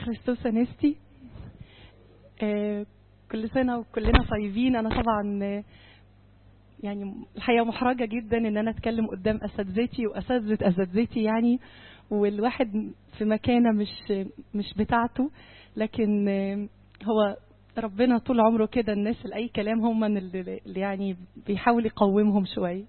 كريستوس انستي آه، كل سنه وكلنا طيبين انا طبعا آه، يعني الحقيقه محرجه جدا ان انا اتكلم قدام اساتذتي واساتذه اساتذتي يعني والواحد في مكانه مش مش بتاعته لكن آه، هو ربنا طول عمره كده الناس لاي كلام هم اللي اللي يعني بيحاول يقومهم شويه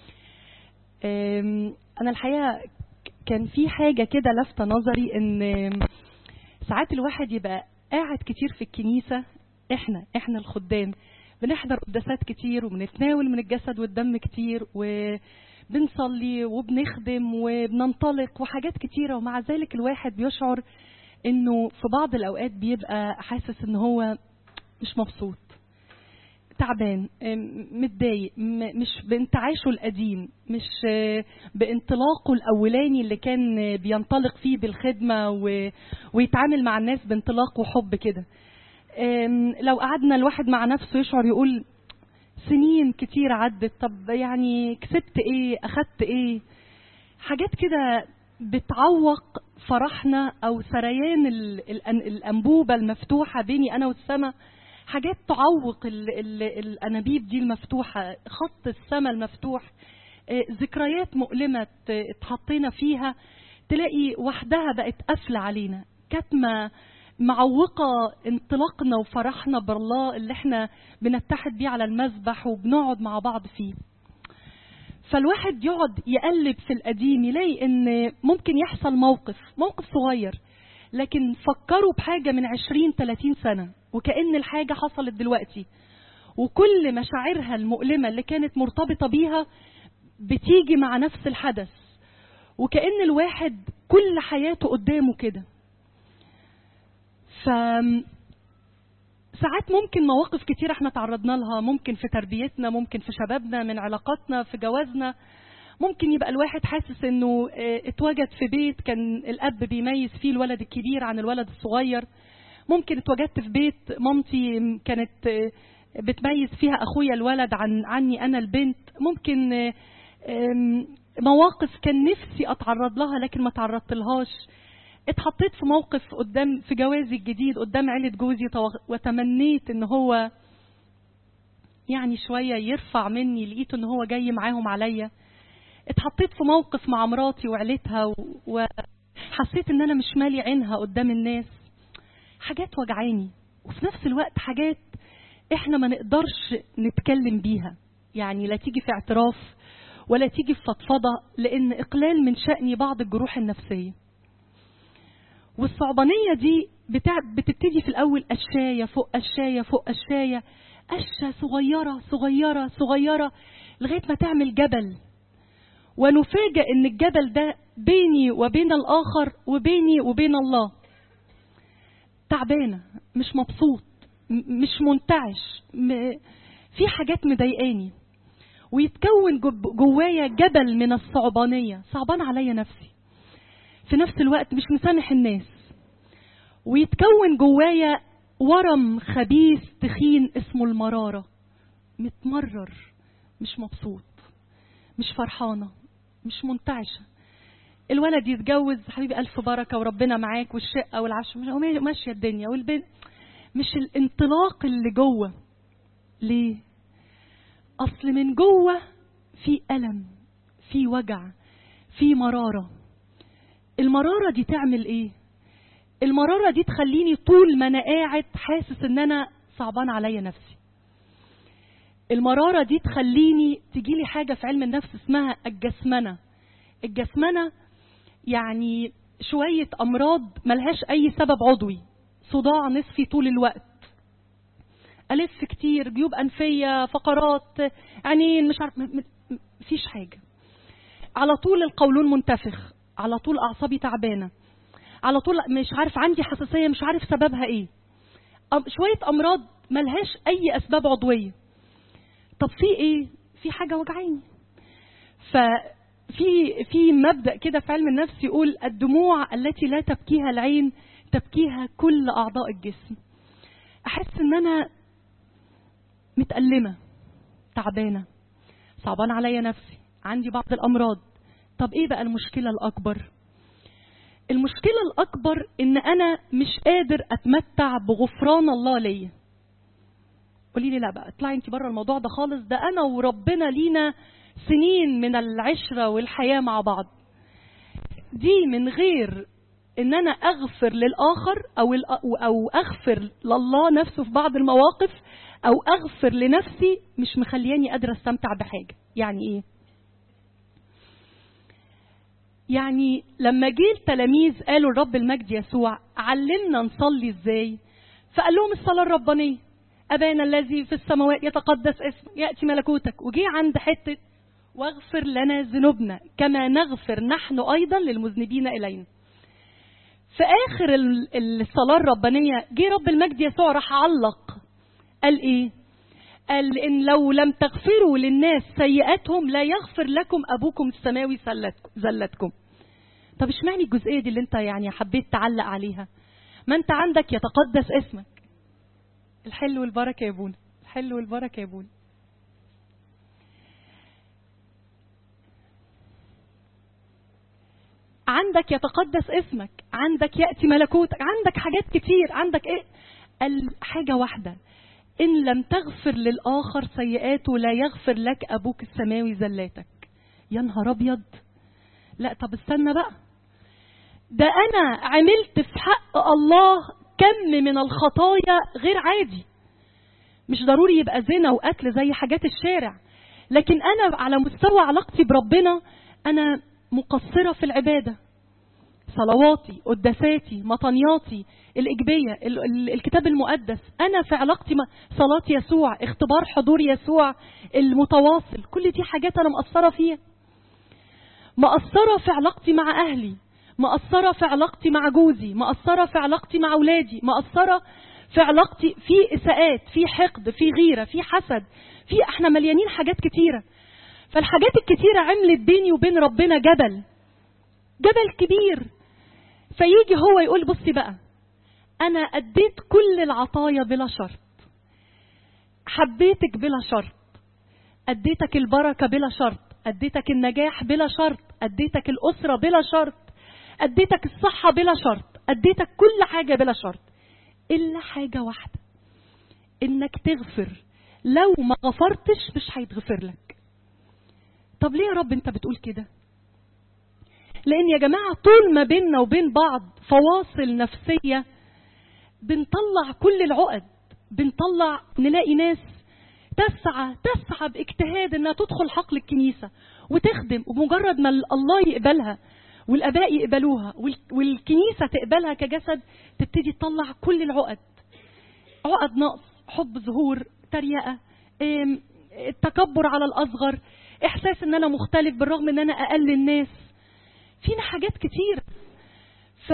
آم، انا الحقيقه كان في حاجه كده لافته نظري ان ساعات الواحد يبقى قاعد كتير في الكنيسه احنا احنا الخدام بنحضر قداسات كتير وبنتناول من الجسد والدم كتير وبنصلي وبنخدم وبننطلق وحاجات كتيره ومع ذلك الواحد بيشعر انه في بعض الاوقات بيبقى حاسس ان هو مش مبسوط تعبان ام، متضايق م- مش بانتعاشه القديم مش آه، بانطلاقه الاولاني اللي كان آه، بينطلق فيه بالخدمه و... ويتعامل مع الناس بانطلاق وحب كده ام، لو قعدنا الواحد مع نفسه يشعر يقول سنين كتير عدت طب يعني كسبت ايه اخدت ايه حاجات كده بتعوق فرحنا او سريان ال- الأن- الانبوبه المفتوحه بيني انا والسماء حاجات تعوق ال ال الانابيب دي المفتوحه خط السماء المفتوح آه، ذكريات مؤلمه ت- اتحطينا فيها تلاقي وحدها بقت قافله علينا كاتمه معوقه انطلاقنا وفرحنا بالله اللي احنا بنتحد بيه على المذبح وبنقعد مع بعض فيه فالواحد يقعد يقلب في القديم يلاقي ان ممكن يحصل موقف موقف صغير لكن فكروا بحاجة من عشرين تلاتين سنة وكأن الحاجة حصلت دلوقتي وكل مشاعرها المؤلمة اللي كانت مرتبطة بيها بتيجي مع نفس الحدث وكأن الواحد كل حياته قدامه كده ف ساعات ممكن مواقف كتير احنا تعرضنا لها ممكن في تربيتنا ممكن في شبابنا من علاقاتنا في جوازنا ممكن يبقى الواحد حاسس انه اه، اتوجد في بيت كان الاب بيميز فيه الولد الكبير عن الولد الصغير ممكن اتوجدت في بيت مامتي كانت اه، بتميز فيها اخويا الولد عن عني انا البنت ممكن اه، ام، مواقف كان نفسي اتعرض لها لكن ما تعرضت لهاش اتحطيت في موقف قدام في جوازي الجديد قدام عيلة جوزي تو- وتمنيت ان هو يعني شوية يرفع مني لقيته ان هو جاي معاهم عليا اتحطيت في موقف مع مراتي وعيلتها و- وحسيت ان انا مش مالي عينها قدام الناس حاجات وجعاني وفي نفس الوقت حاجات احنا ما نقدرش نتكلم بيها يعني لا تيجي في اعتراف ولا تيجي في فضفضة لان اقلال من شأني بعض الجروح النفسيه والصعبانية دي بتاع بتبتدي في الأول قشاية فوق قشاية فوق قشاية قشة صغيرة صغيرة صغيرة لغاية ما تعمل جبل ونفاجأ إن الجبل ده بيني وبين الآخر وبيني وبين الله تعبانة مش مبسوط م- مش منتعش م- في حاجات مضايقاني ويتكون جب- جوايا جبل من الصعبانية صعبان عليا نفسي في نفس الوقت مش مسامح الناس ويتكون جوايا ورم خبيث تخين اسمه المرارة متمرر مش مبسوط مش فرحانة مش منتعشة الولد يتجوز حبيبي ألف بركة وربنا معاك والشقة والعش مش- ماشية الدنيا والبنت مش الانطلاق اللي جوه ليه؟ أصل من جوه في ألم في وجع في مرارة المرارة دي تعمل ايه المرارة دي تخليني طول ما انا قاعد حاسس ان انا صعبان عليا نفسي المرارة دي تخليني تجيلي حاجة في علم النفس اسمها الجسمنة الجسمنة يعني شوية أمراض ملهاش أي سبب عضوي صداع نصفي طول الوقت ألف كتير جيوب أنفية فقرات عينين مش عارف م- م- مفيش حاجة على طول القولون منتفخ على طول اعصابي تعبانه على طول مش عارف عندي حساسيه مش عارف سببها ايه أم- شويه امراض ملهاش اي اسباب عضويه طب في ايه في حاجه وجعاني ففي في مبدا كده في علم النفس يقول الدموع التي لا تبكيها العين تبكيها كل اعضاء الجسم احس ان انا متألمة تعبانة صعبان عليا نفسي عندي بعض الأمراض طب إيه بقى المشكلة الأكبر المشكلة الأكبر إن أنا مش قادر أتمتع بغفران الله ليا قولي لي لا بقى اطلعي انت بره الموضوع ده خالص ده أنا وربنا لينا سنين من العشرة والحياة مع بعض دي من غير ان انا اغفر للاخر او او اغفر لله نفسه في بعض المواقف او اغفر لنفسي مش مخلياني قادره استمتع بحاجه يعني ايه يعني لما جه التلاميذ قالوا الرب المجد يسوع علمنا نصلي ازاي فقال لهم الصلاه الربانيه ابانا الذي في السماوات يتقدس اسمك ياتي ملكوتك وجي عند حته واغفر لنا ذنوبنا كما نغفر نحن ايضا للمذنبين الينا في اخر الصلاه الربانيه جه رب المجد يسوع راح علق قال ايه قال ان لو لم تغفروا للناس سيئاتهم لا يغفر لكم ابوكم السماوي زلتكم طب اشمعنى الجزئيه دي اللي انت يعني حبيت تعلق عليها ما انت عندك يتقدس اسمك الحل والبركه يا ابونا الحل والبركه يا ابونا عندك يتقدس اسمك عندك يأتي ملكوتك عندك حاجات كتير عندك ايه الحاجة واحدة إن لم تغفر للآخر سيئاته لا يغفر لك أبوك السماوي زلاتك يا نهار أبيض لا طب استنى بقى ده أنا عملت في حق الله كم من الخطايا غير عادي مش ضروري يبقى زنا وقتل زي حاجات الشارع لكن أنا على مستوى علاقتي بربنا أنا مقصرة في العبادة صلواتي قداساتي مطنياتي الإجبية الكتاب المقدس أنا في علاقتي مع صلاة يسوع اختبار حضور يسوع المتواصل كل دي حاجات أنا مقصرة فيها مقصرة في علاقتي مع أهلي مقصرة في علاقتي مع جوزي مقصرة في علاقتي مع أولادي مقصرة في علاقتي في إساءات في حقد في غيرة في حسد في احنا مليانين حاجات كتيرة فالحاجات الكتيرة عملت بيني وبين ربنا جبل جبل كبير فيجي هو يقول بصي بقى أنا أديت كل العطايا بلا شرط حبيتك بلا شرط أديتك البركة بلا شرط أديتك النجاح بلا شرط أديتك الأسرة بلا شرط أديتك الصحة بلا شرط أديتك كل حاجة بلا شرط إلا حاجة واحدة إنك تغفر لو ما غفرتش مش هيتغفر لك طب ليه يا رب انت بتقول كده لان يا جماعه طول ما بيننا وبين بعض فواصل نفسيه بنطلع كل العقد بنطلع نلاقي ناس تسعى تسعى باجتهاد انها تدخل حقل الكنيسه وتخدم ومجرد ما الله يقبلها والاباء يقبلوها والكنيسه تقبلها كجسد تبتدي تطلع كل العقد عقد نقص حب ظهور تريقه التكبر على الاصغر احساس ان انا مختلف بالرغم ان انا اقل الناس فينا حاجات كتير ف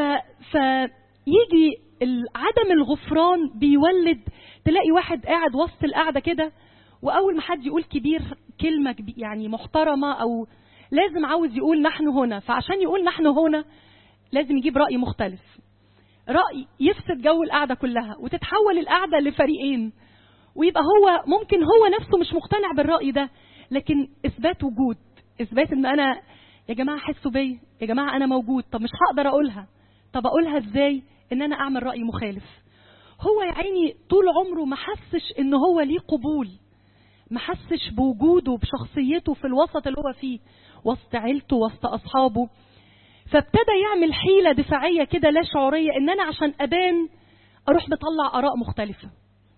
فيجي عدم الغفران بيولد تلاقي واحد قاعد وسط القعده كده واول ما حد يقول كبير كلمه كبير يعني محترمه او لازم عاوز يقول نحن هنا فعشان يقول نحن هنا لازم يجيب راي مختلف راي يفسد جو القعده كلها وتتحول القعده لفريقين ويبقى هو ممكن هو نفسه مش مقتنع بالراي ده لكن اثبات وجود اثبات ان انا يا جماعه حسوا بيا يا جماعه انا موجود طب مش هقدر اقولها طب اقولها ازاي ان انا اعمل راي مخالف هو يا عيني طول عمره ما حسش ان هو ليه قبول ما حسش بوجوده بشخصيته في الوسط اللي هو فيه وسط عيلته وسط اصحابه فابتدى يعمل حيله دفاعيه كده لا شعوريه ان انا عشان ابان اروح بطلع اراء مختلفه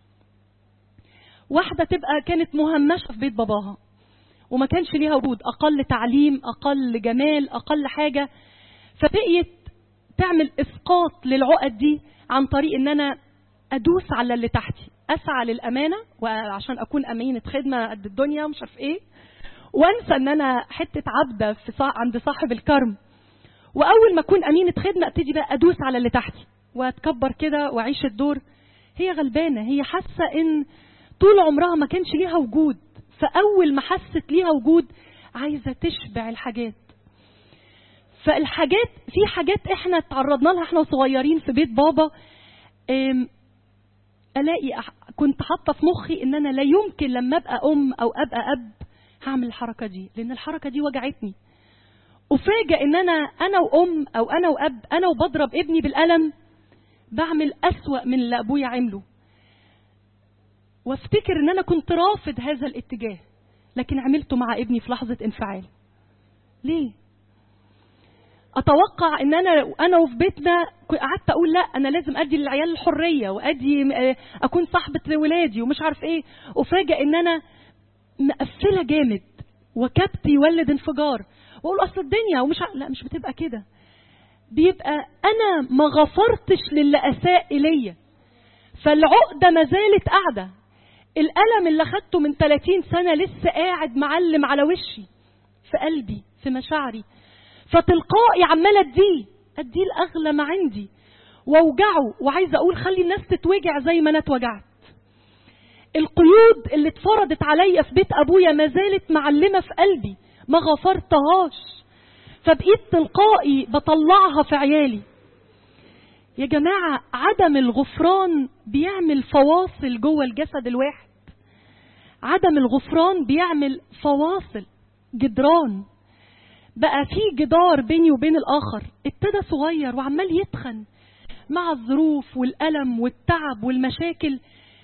واحده تبقى كانت مهمشه في بيت باباها وما كانش ليها وجود اقل تعليم اقل جمال اقل حاجه فبقيت تعمل اسقاط للعقد دي عن طريق ان انا ادوس على اللي تحتي اسعى للامانه وعشان اكون امينه خدمه قد الدنيا ومش عارف ايه وانسى ان انا حته عبده في صا... عند صاحب الكرم واول ما اكون امينه خدمه ابتدي بقى ادوس على اللي تحتي واتكبر كده واعيش الدور هي غلبانه هي حاسه ان طول عمرها ما كانش ليها وجود فاول ما حست ليها وجود عايزه تشبع الحاجات فالحاجات في حاجات احنا تعرضنا لها احنا صغيرين في بيت بابا الاقي كنت حاطه في مخي ان انا لا يمكن لما ابقى ام او ابقى اب هعمل الحركه دي لان الحركه دي وجعتني افاجئ ان انا انا وام او انا واب انا وبضرب ابني بالقلم بعمل اسوا من اللي ابويا عمله وافتكر ان انا كنت رافض هذا الاتجاه لكن عملته مع ابني في لحظه انفعال ليه اتوقع ان انا انا وفي بيتنا قعدت اقول لا انا لازم ادي للعيال الحريه وادي اكون صاحبه ولادي ومش عارف ايه افاجئ ان انا مقفله جامد وكبت يولد انفجار واقول اصل الدنيا ومش ع... لا مش بتبقى كده بيبقى انا ما غفرتش للي اساء الي فالعقده ما زالت قاعده الالم اللي اخدته من 30 سنه لسه قاعد معلم على وشي في قلبي في مشاعري فتلقائي عماله اديه اديه الاغلى ما عندي واوجعه وعايزه اقول خلي الناس تتوجع زي ما انا اتوجعت القيود اللي اتفرضت عليا في بيت ابويا ما زالت معلمه في قلبي ما غفرتهاش فبقيت تلقائي بطلعها في عيالي يا جماعه عدم الغفران بيعمل فواصل جوه الجسد الواحد عدم الغفران بيعمل فواصل جدران بقى في جدار بيني وبين الاخر ابتدى صغير وعمال يتخن مع الظروف والالم والتعب والمشاكل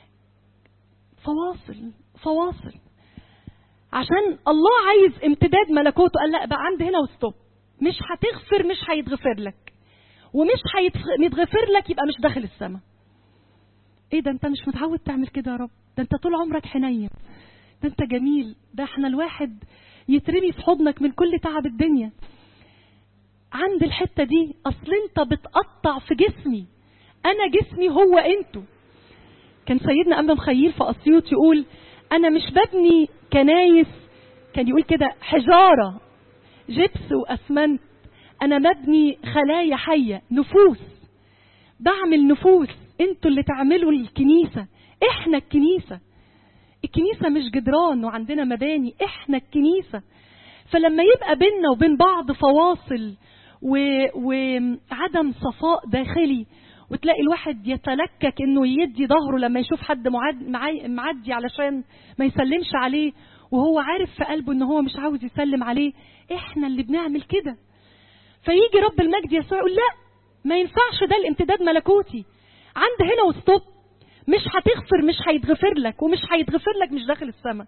فواصل فواصل عشان الله عايز امتداد ملكوته قال لا بقى عند هنا وستوب مش هتغفر مش هيتغفر لك ومش هيتغفر لك يبقى مش داخل السماء ايه ده انت مش متعود تعمل كده يا رب ده انت طول عمرك حنين ده انت جميل ده احنا الواحد يترمي في حضنك من كل تعب الدنيا عند الحتة دي أصل أنت بتقطع في جسمي أنا جسمي هو أنتوا كان سيدنا أمام خيل في أسيوط يقول أنا مش ببني كنايس كان يقول كده حجارة جبس وأسمنت أنا مبني خلايا حية نفوس بعمل نفوس انتوا اللي تعملوا الكنيسة احنا الكنيسة الكنيسة مش جدران وعندنا مباني احنا الكنيسة فلما يبقى بيننا وبين بعض فواصل و... وعدم صفاء داخلي وتلاقي الواحد يتلكك انه يدي ظهره لما يشوف حد معد... معدي علشان ما يسلمش عليه وهو عارف في قلبه ان هو مش عاوز يسلم عليه احنا اللي بنعمل كده فيجي رب المجد يسوع يقول لا ما ينفعش ده الامتداد ملكوتي عند هنا وستوب مش هتغفر مش هيتغفر لك ومش هيتغفر لك مش داخل السماء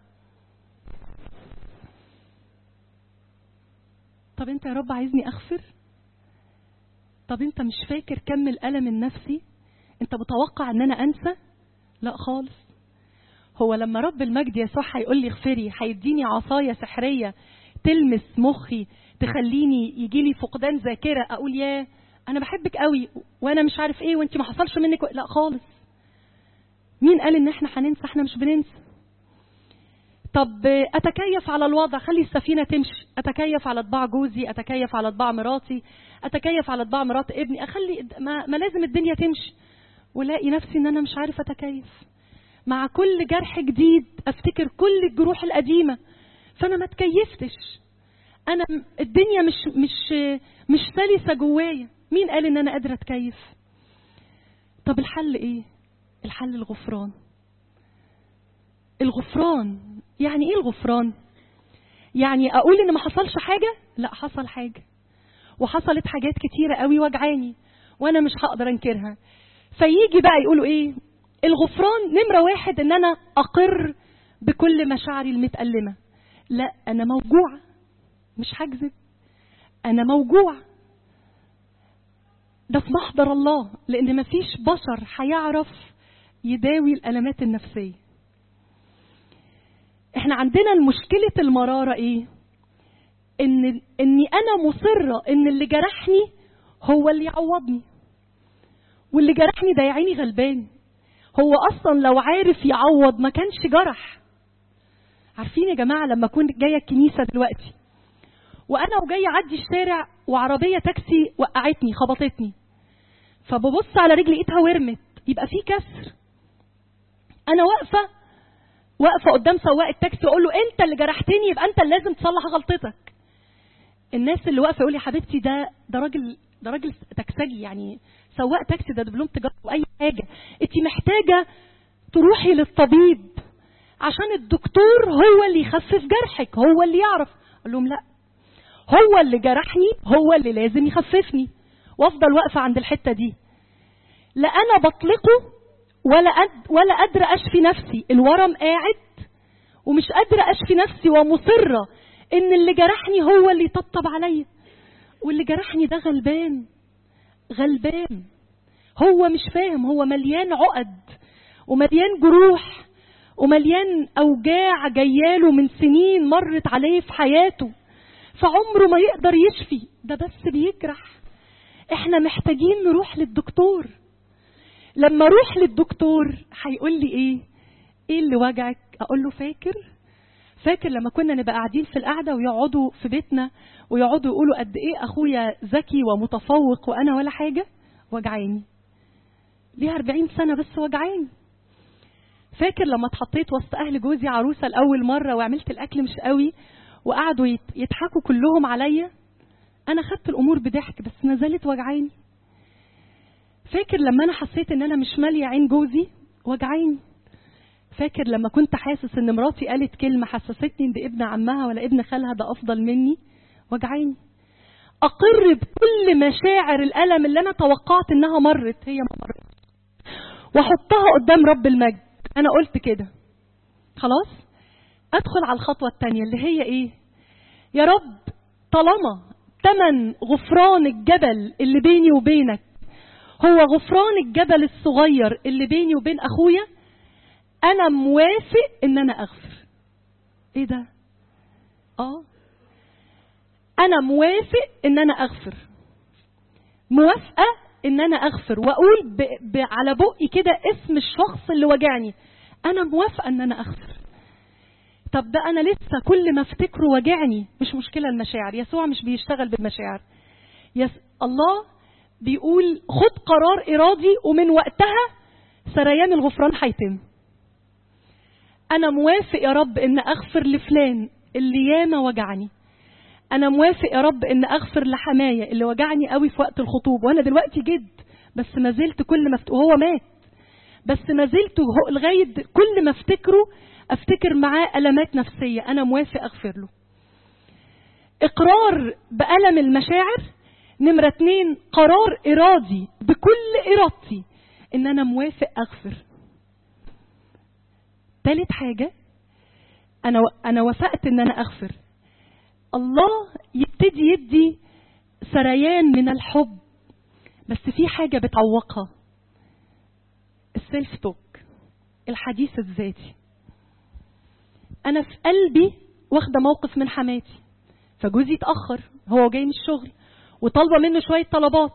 طب انت يا رب عايزني اغفر طب انت مش فاكر كم الالم النفسي انت متوقع ان انا انسى لا خالص هو لما رب المجد يسوع هيقول لي اغفري هيديني عصايه سحريه تلمس مخي تخليني يجي لي فقدان ذاكره اقول يا انا بحبك قوي وانا مش عارف ايه وانت ما حصلش منك لا خالص مين قال ان احنا هننسى احنا مش بننسى طب اتكيف على الوضع خلي السفينه تمشي اتكيف على طباع جوزي اتكيف على طباع مراتي اتكيف على طباع مرات ابني اخلي ما, ما لازم الدنيا تمشي ولاقي نفسي ان انا مش عارف اتكيف مع كل جرح جديد افتكر كل الجروح القديمه فانا ما تكيفتش انا الدنيا مش مش مش سلسه جوايا مين قال ان انا قادره اتكيف طب الحل ايه الحل الغفران الغفران يعني ايه الغفران يعني اقول ان ما حصلش حاجه لا حصل حاجه وحصلت حاجات كتيره قوي وجعاني وانا مش هقدر انكرها فيجي بقى يقولوا ايه الغفران نمره واحد ان انا اقر بكل مشاعري المتألمه لا انا موجوعه مش هكذب انا موجوع ده في محضر الله لان مفيش بشر هيعرف يداوي الالمات النفسيه احنا عندنا المشكله المراره ايه ان اني انا مصره ان اللي جرحني هو اللي يعوضني واللي جرحني ده يا عيني غلبان هو اصلا لو عارف يعوض ما كانش جرح عارفين يا جماعه لما كنت جايه الكنيسه دلوقتي وانا وجايه اعدي الشارع وعربيه تاكسي وقعتني خبطتني فببص على رجلي لقيتها ورمت يبقى في كسر انا واقفه واقفه قدام سواق التاكسي اقول له انت اللي جرحتني يبقى انت اللي لازم تصلح غلطتك الناس اللي واقفه يقول لي حبيبتي ده ده راجل ده راجل تكسجي يعني سواق تاكسي ده دبلوم تجاره واي حاجه انت محتاجه تروحي للطبيب عشان الدكتور هو اللي يخفف جرحك هو اللي يعرف اقول لهم لا هو اللي جرحني هو اللي لازم يخففني وافضل واقفه عند الحته دي لا انا بطلقه ولا أد ولا قادره اشفي نفسي الورم قاعد ومش قادره اشفي نفسي ومصره ان اللي جرحني هو اللي يطبطب عليا واللي جرحني ده غلبان غلبان هو مش فاهم هو مليان عقد ومليان جروح ومليان اوجاع جياله من سنين مرت عليه في حياته فعمره ما يقدر يشفي ده بس بيجرح احنا محتاجين نروح للدكتور لما اروح للدكتور هيقول لي ايه ايه اللي وجعك اقول له فاكر فاكر لما كنا نبقى قاعدين في القعده ويقعدوا في بيتنا ويقعدوا يقولوا قد ايه اخويا ذكي ومتفوق وانا ولا حاجه وجعاني ليها 40 سنه بس وجعاني فاكر لما اتحطيت وسط اهل جوزي عروسه لاول مره وعملت الاكل مش قوي وقعدوا يضحكوا كلهم عليا انا خدت الامور بضحك بس ما زالت وجعاني فاكر لما انا حسيت ان انا مش ماليه عين جوزي وجعاني فاكر لما كنت حاسس ان مراتي قالت كلمه حسستني ان ابن عمها ولا ابن خالها ده افضل مني وجعاني اقر بكل مشاعر الالم اللي انا توقعت انها مرت هي ما مرت واحطها قدام رب المجد انا قلت كده خلاص ادخل على الخطوه الثانيه اللي هي ايه يا رب طالما تمن غفران الجبل اللي بيني وبينك هو غفران الجبل الصغير اللي بيني وبين اخويا انا موافق ان انا اغفر ايه ده اه انا موافق ان انا اغفر موافقه ان انا اغفر واقول ب... ب... على بقي كده اسم الشخص اللي وجعني انا موافقه ان انا اغفر طب ده انا لسه كل ما افتكره وجعني مش مشكله المشاعر يسوع مش بيشتغل بالمشاعر يس... الله بيقول خد قرار ارادي ومن وقتها سريان الغفران هيتم انا موافق يا رب ان اغفر لفلان اللي ياما وجعني انا موافق يا رب ان اغفر لحماية اللي وجعني قوي في وقت الخطوبة وانا دلوقتي جد بس ما زلت كل ما وهو مات بس ما زلت لغاية كل ما افتكره افتكر معاه المات نفسية انا موافق اغفر له اقرار بألم المشاعر نمرة اتنين قرار ارادي بكل ارادتي ان انا موافق اغفر تالت حاجة انا انا وافقت ان انا اغفر الله يبتدي يدي سريان من الحب بس في حاجة بتعوقها السيلف توك الحديث الذاتي أنا في قلبي واخدة موقف من حماتي فجوزي اتأخر هو جاي من الشغل وطالبة منه شوية طلبات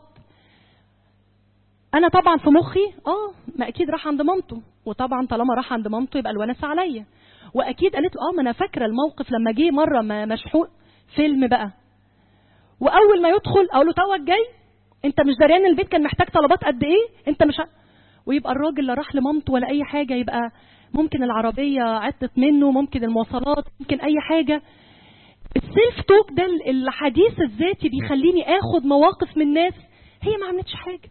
أنا طبعا في مخي اه ما أكيد راح عند مامته وطبعا طالما راح عند مامته يبقى الوناسة عليا وأكيد قالت له اه ما أنا فاكرة الموقف لما جه مرة مشحون فيلم بقى واول ما يدخل اقول له توك جاي انت مش دريان البيت كان محتاج طلبات قد ايه انت مش ه... ويبقى الراجل لا راح لمامته ولا اي حاجه يبقى ممكن العربيه عطت منه ممكن المواصلات ممكن اي حاجه السيلف توك ده الحديث الذاتي بيخليني اخد مواقف من ناس هي ما عملتش حاجه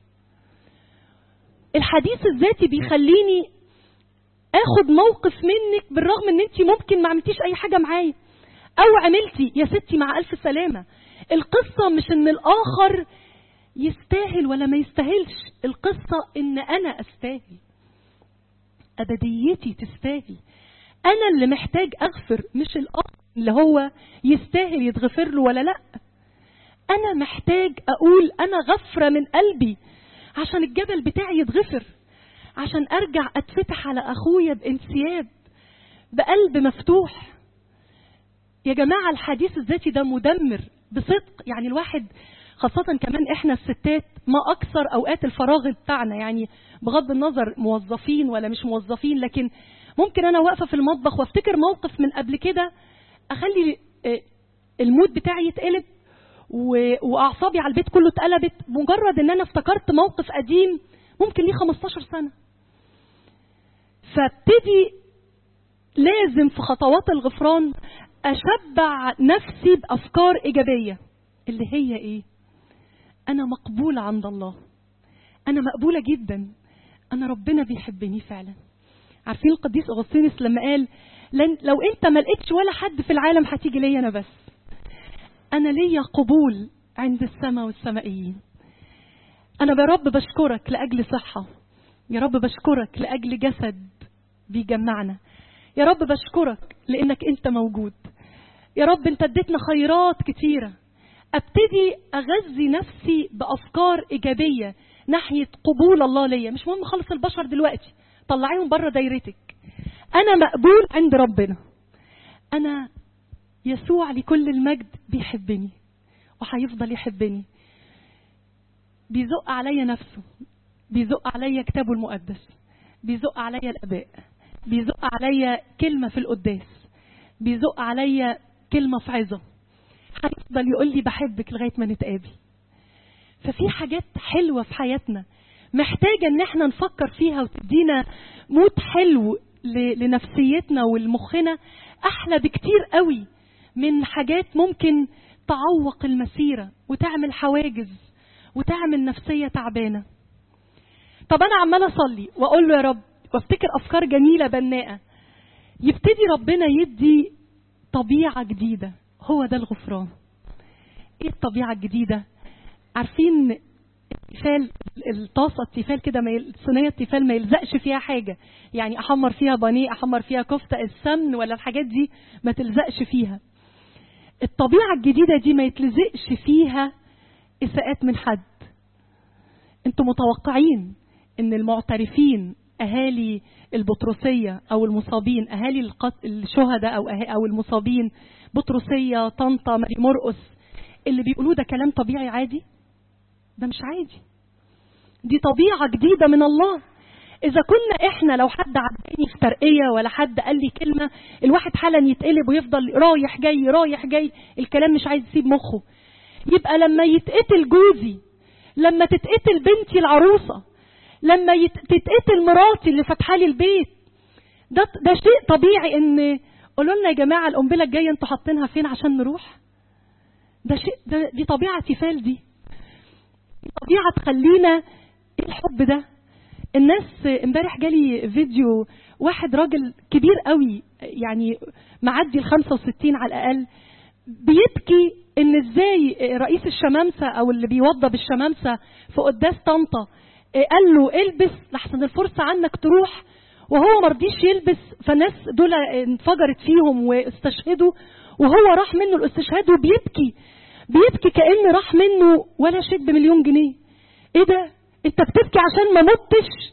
الحديث الذاتي بيخليني اخد موقف منك بالرغم ان انت ممكن ما عملتيش اي حاجه معايا او عملتي يا ستي مع الف سلامه القصه مش ان الاخر يستاهل ولا ما يستاهلش القصه ان انا استاهل ابديتي تستاهل انا اللي محتاج اغفر مش الاخر اللي هو يستاهل يتغفر له ولا لا انا محتاج اقول انا غفره من قلبي عشان الجبل بتاعي يتغفر عشان ارجع اتفتح على اخويا بانسياب بقلب مفتوح يا جماعة الحديث الذاتي ده مدمر بصدق يعني الواحد خاصة كمان احنا الستات ما اكثر اوقات الفراغ بتاعنا يعني بغض النظر موظفين ولا مش موظفين لكن ممكن انا واقفة في المطبخ وافتكر موقف من قبل كده اخلي المود بتاعي يتقلب واعصابي على البيت كله اتقلبت مجرد ان انا افتكرت موقف قديم ممكن ليه 15 سنة فابتدي لازم في خطوات الغفران اشبع نفسي بافكار ايجابيه اللي هي ايه انا مقبوله عند الله انا مقبوله جدا انا ربنا بيحبني فعلا عارفين القديس اغسطينوس لما قال لن لو انت ما لقيتش ولا حد في العالم هتيجي ليا انا بس انا ليا قبول عند السماء والسمائيين انا يا رب بشكرك لاجل صحه يا رب بشكرك لاجل جسد بيجمعنا يا رب بشكرك لانك انت موجود يا رب انت اديتنا خيرات كتيره ابتدي اغذي نفسي بافكار ايجابيه ناحيه قبول الله ليا مش مهم خالص البشر دلوقتي طلعيهم بره دايرتك انا مقبول عند ربنا انا يسوع لكل المجد بيحبني وهيفضل يحبني بيزق عليا نفسه بيزق عليا كتابه المقدس بيزق عليا الاباء بيزق عليا كلمه في القداس بيزق عليا كلمه في عظه هيفضل يقول لي بحبك لغايه ما نتقابل ففي حاجات حلوه في حياتنا محتاجه ان احنا نفكر فيها وتدينا مود حلو لنفسيتنا ولمخنا احلى بكتير قوي من حاجات ممكن تعوق المسيره وتعمل حواجز وتعمل نفسيه تعبانه طب انا عماله اصلي واقول له يا رب وافتكر افكار جميله بناءه يبتدي ربنا يدي طبيعه جديده هو ده الغفران ايه الطبيعه الجديده عارفين التيفال الطاسه التيفال كده ما يل... صينيه التيفال ما يلزقش فيها حاجه يعني احمر فيها بانيه احمر فيها كفته السمن ولا الحاجات دي ما تلزقش فيها الطبيعه الجديده دي ما يتلزقش فيها اساءات من حد انتوا متوقعين ان المعترفين اهالي البطرسيه او المصابين اهالي القتل الشهداء او أه... او المصابين بطرسيه طنطا ماري مرقس اللي بيقولوه ده كلام طبيعي عادي ده مش عادي دي طبيعه جديده من الله اذا كنا احنا لو حد عداني في ترقيه ولا حد قال لي كلمه الواحد حالا يتقلب ويفضل رايح جاي رايح جاي الكلام مش عايز يسيب مخه يبقى لما يتقتل جوزي لما تتقتل بنتي العروسه لما يت... تتقتل مراتي اللي فاتحه لي البيت ده ده شيء طبيعي ان قولوا لنا يا جماعه القنبله الجايه انتوا حاطينها فين عشان نروح ده شيء ده دي طبيعه تيفال دي دي طبيعه تخلينا ايه الحب ده الناس امبارح جالي فيديو واحد راجل كبير قوي يعني معدي ال 65 على الاقل بيبكي ان ازاي رئيس الشمامسه او اللي بيوضب الشمامسه في قداس طنطا قال له البس لحسن الفرصه عنك تروح وهو ما رضيش يلبس فالناس دول انفجرت فيهم واستشهدوا وهو راح منه الاستشهاد وبيبكي بيبكي كأن راح منه ولا شيء بمليون جنيه ايه ده انت بتبكي عشان ما متش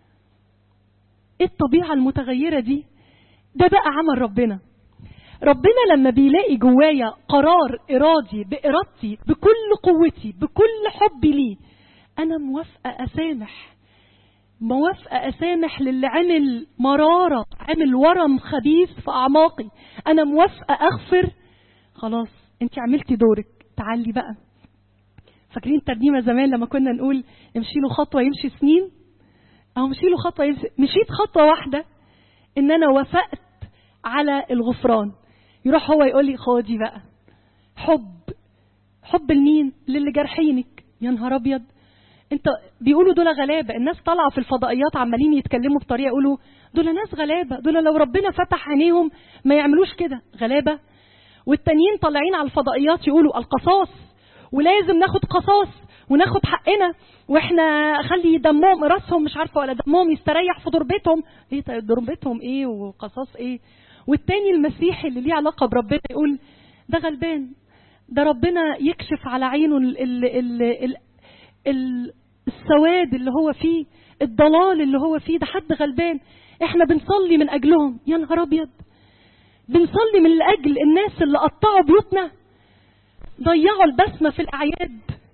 ايه الطبيعة المتغيرة دي ده بقى عمل ربنا ربنا لما بيلاقي جوايا قرار ارادي بارادتي بكل قوتي بكل حبي ليه انا موافقة اسامح موافقة أسامح للي عمل مرارة عمل ورم خبيث في أعماقي أنا موافقة أغفر خلاص أنت عملتي دورك تعالي بقى فاكرين الترنيمة زمان لما كنا نقول امشي له خطوة يمشي سنين أو مشي له خطوة يمشي مشيت خطوة واحدة إن أنا وافقت على الغفران يروح هو يقول لي خدي بقى حب حب لمين للي جرحينك يا نهار أبيض انت بيقولوا دول غلابه الناس طالعه في الفضائيات عمالين يتكلموا بطريقه يقولوا دول ناس غلابه دول لو ربنا فتح عينيهم ما يعملوش كده غلابه والتانيين طالعين على الفضائيات يقولوا القصاص ولازم ناخد قصاص وناخد حقنا واحنا خلي دمهم راسهم مش عارفه ولا دمهم يستريح في تربتهم ايه تربتهم ايه وقصاص ايه والتاني المسيحي اللي ليه علاقه بربنا يقول ده غلبان ده ربنا يكشف على عينه ال ال ال ال السواد اللي هو فيه الضلال اللي هو فيه ده حد غلبان احنا بنصلي من اجلهم يا نهار ابيض بنصلي من اجل الناس اللي قطعوا بيوتنا ضيعوا البسمه في الاعياد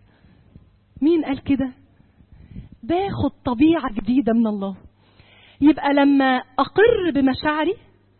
مين قال كده باخد طبيعه جديده من الله يبقى لما اقر بمشاعري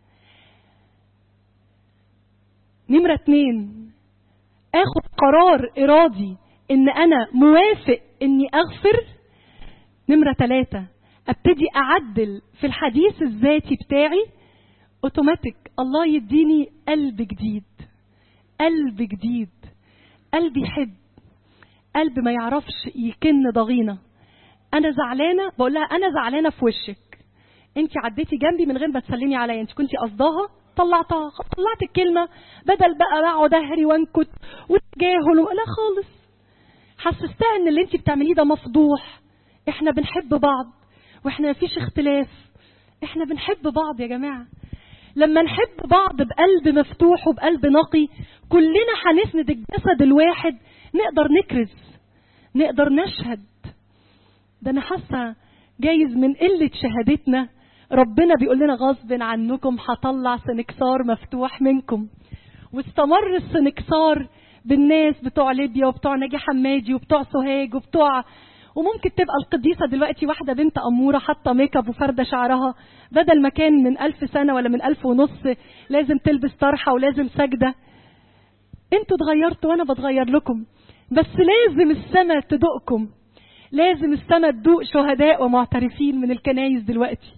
نمره اتنين اخد قرار ارادي ان انا موافق اني اغفر نمره ثلاثة ابتدي اعدل في الحديث الذاتي بتاعي اوتوماتيك الله يديني قلب جديد قلب جديد قلب يحب قلب ما يعرفش يكن ضغينه انا زعلانه بقول لها انا زعلانه في وشك انت عديتي جنبي من غير ما تسلمي عليا انت كنتي قصداها طلعتها طلعت الكلمة بدل بقى اقعد اهري وانكت وتجاهل لا خالص حسستها ان اللي انت بتعمليه ده مفضوح احنا بنحب بعض واحنا مفيش اختلاف احنا بنحب بعض يا جماعة لما نحب بعض بقلب مفتوح وبقلب نقي كلنا هنسند الجسد الواحد نقدر نكرز نقدر نشهد ده انا حاسه جايز من قله شهادتنا ربنا بيقول لنا غصب عنكم هطلع سنكسار مفتوح منكم واستمر السنكسار بالناس بتوع ليبيا وبتوع ناجي حمادي وبتوع سوهاج وبتوع وممكن تبقى القديسه دلوقتي واحده بنت اموره حاطه ميك اب وفارده شعرها بدل ما كان من ألف سنه ولا من ألف ونص لازم تلبس طرحه ولازم سجده انتوا اتغيرتوا وانا بتغير لكم بس لازم السماء تدوقكم لازم السماء تدوق شهداء ومعترفين من الكنايس دلوقتي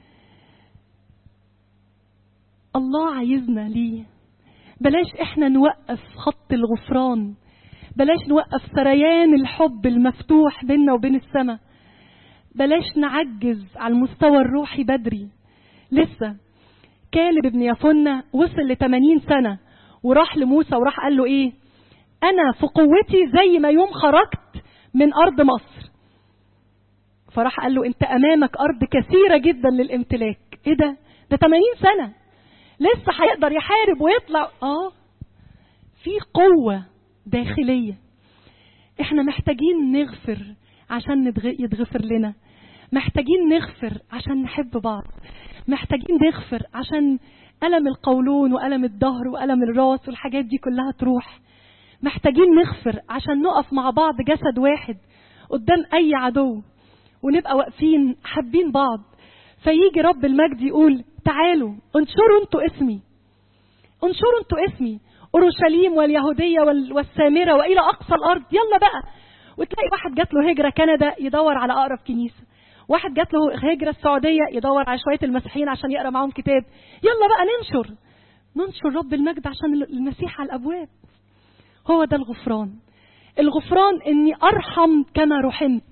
الله عايزنا ليه بلاش احنا نوقف خط الغفران بلاش نوقف سريان الحب المفتوح بيننا وبين السماء بلاش نعجز على المستوى الروحي بدري لسه كالب ابن يفنة وصل ل 80 سنة وراح لموسى وراح قال له ايه انا في قوتي زي ما يوم خرجت من ارض مصر فراح قال له انت امامك ارض كثيره جدا للامتلاك ايه ده ده 80 سنه لسه هيقدر يحارب ويطلع اه في قوه داخليه احنا محتاجين نغفر عشان يتغفر لنا محتاجين نغفر عشان نحب بعض محتاجين نغفر عشان ألم القولون وألم الظهر وألم الراس والحاجات دي كلها تروح محتاجين نغفر عشان نقف مع بعض جسد واحد قدام أي عدو ونبقى واقفين حابين بعض فيجي رب المجد يقول تعالوا انشروا انتوا اسمي انشروا انتوا اسمي اورشليم واليهوديه والسامره والى اقصى الارض يلا بقى وتلاقي واحد جات له هجره كندا يدور على اقرب كنيسه واحد جات له هجره السعوديه يدور على شويه المسيحيين عشان يقرا معاهم كتاب يلا بقى ننشر ننشر رب المجد عشان المسيح على الابواب هو ده الغفران الغفران اني ارحم كما رحمت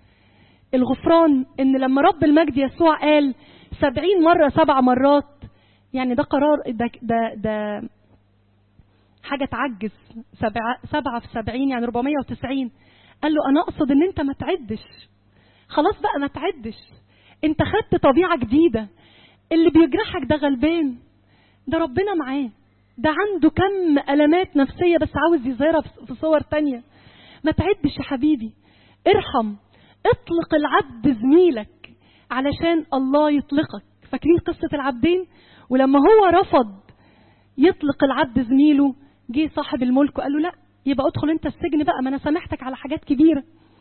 الغفران ان لما رب المجد يسوع قال سبعين مرة سبع مرات يعني ده قرار ده, ده, ده حاجة تعجز سبعة, سبعة في سبعين يعني 490 قال له أنا أقصد إن أنت ما تعدش خلاص بقى ما تعدش أنت خدت طبيعة جديدة اللي بيجرحك ده غلبان ده ربنا معاه ده عنده كم ألمات نفسية بس عاوز يظهرها في صور تانية ما تعدش يا حبيبي ارحم اطلق العبد زميلك علشان الله يطلقك فاكرين قصة العبدين ولما هو رفض يطلق العبد زميله جه صاحب الملك وقال له لا يبقى ادخل انت السجن بقى ما انا سامحتك على حاجات كبيرة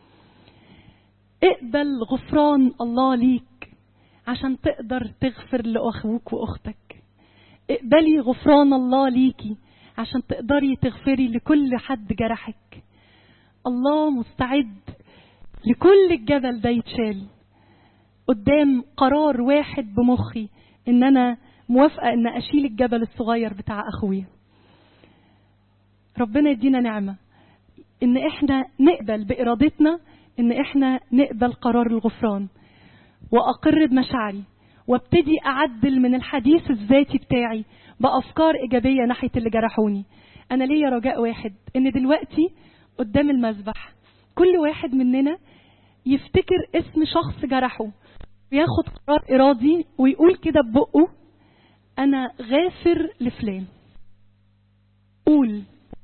اقبل غفران الله ليك عشان تقدر تغفر لأخوك وأختك اقبلي غفران الله ليكي عشان تقدري تغفري لكل حد جرحك الله مستعد لكل الجبل ده يتشال قدام قرار واحد بمخي ان انا موافقه ان اشيل الجبل الصغير بتاع اخويا ربنا يدينا نعمه ان احنا نقبل بارادتنا ان احنا نقبل قرار الغفران واقر بمشاعري وابتدي اعدل من الحديث الذاتي بتاعي بافكار ايجابيه ناحيه اللي جرحوني انا ليا رجاء واحد ان دلوقتي قدام المذبح كل واحد مننا يفتكر اسم شخص جرحه وياخد قرار ارادي ويقول كده ببقه انا غافر لفلان قول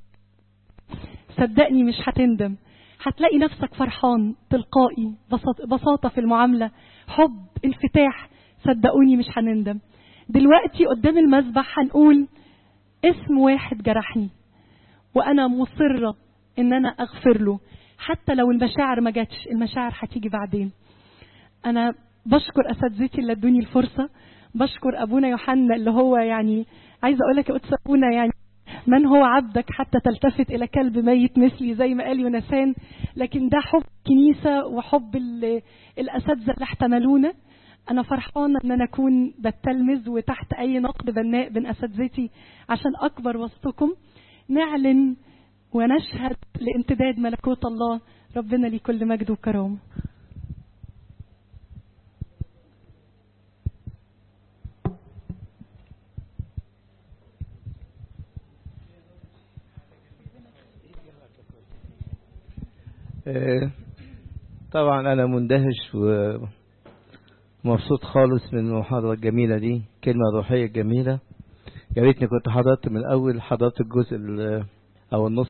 صدقني مش هتندم هتلاقي نفسك فرحان تلقائي بساط بساطه في المعامله حب انفتاح صدقوني مش هنندم دلوقتي قدام المذبح هنقول اسم واحد جرحني وانا مصره ان انا اغفر له حتى لو المشاعر ما جاتش المشاعر هتيجي بعدين انا بشكر اساتذتي اللي ادوني الفرصه بشكر ابونا يوحنا اللي هو يعني عايزه اقول لك يا قدس ابونا يعني من هو عبدك حتى تلتفت الى كلب ميت مثلي زي ما قال يونسان لكن ده حب كنيسه وحب الاساتذه اللي احتملونا انا فرحانه ان انا اكون بتلمذ وتحت اي نقد بناء بين اساتذتي عشان اكبر وسطكم نعلن ونشهد لامتداد ملكوت الله ربنا ليه كل مجد وكرامه آه، طبعا أنا مندهش ومبسوط خالص من المحاضرة الجميلة دي كلمة روحية جميلة يا ريتني كنت حضرت من الأول حضرت الجزء ال- أو النص